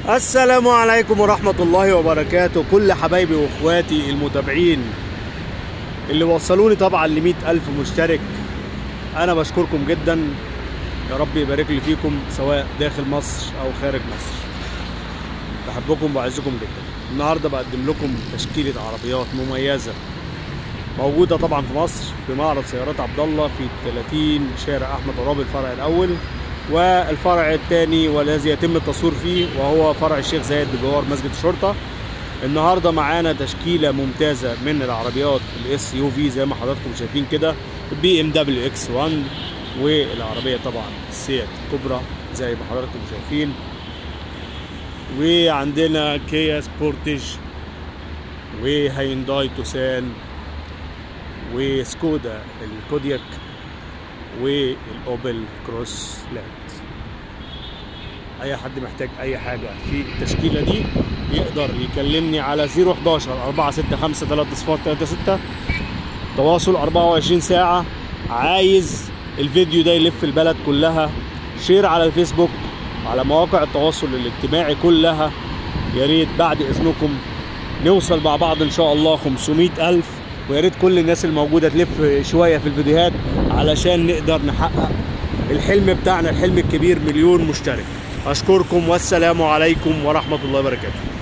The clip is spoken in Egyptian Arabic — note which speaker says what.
Speaker 1: السلام عليكم ورحمة الله وبركاته كل حبايبي واخواتي المتابعين اللي وصلوني طبعا ل ألف مشترك أنا بشكركم جدا يا رب يبارك لي فيكم سواء داخل مصر أو خارج مصر بحبكم وبعزكم جدا النهاردة بقدم لكم تشكيلة عربيات مميزة موجودة طبعا في مصر في معرض سيارات عبد الله في 30 شارع أحمد عرابي الفرع الأول والفرع الثاني والذي يتم التصوير فيه وهو فرع الشيخ زايد بجوار مسجد الشرطه النهارده معانا تشكيله ممتازه من العربيات الاس يو في زي ما حضراتكم شايفين كده بي ام دبليو اكس 1 والعربيه طبعا سيات كوبرا زي ما حضراتكم شايفين وعندنا كيا سبورتج وهيونداي توسان وسكودا الكودياك والاوبل كروس لاند اي حد محتاج اي حاجه في التشكيله دي يقدر يكلمني على 011 465 3 صفار 36 تواصل 24 ساعه عايز الفيديو ده يلف البلد كلها شير على الفيسبوك على مواقع التواصل الاجتماعي كلها يا ريت بعد اذنكم نوصل مع بعض ان شاء الله 500 الف ويا ريت كل الناس الموجوده تلف شويه في الفيديوهات علشان نقدر نحقق الحلم بتاعنا الحلم الكبير مليون مشترك اشكركم والسلام عليكم ورحمه الله وبركاته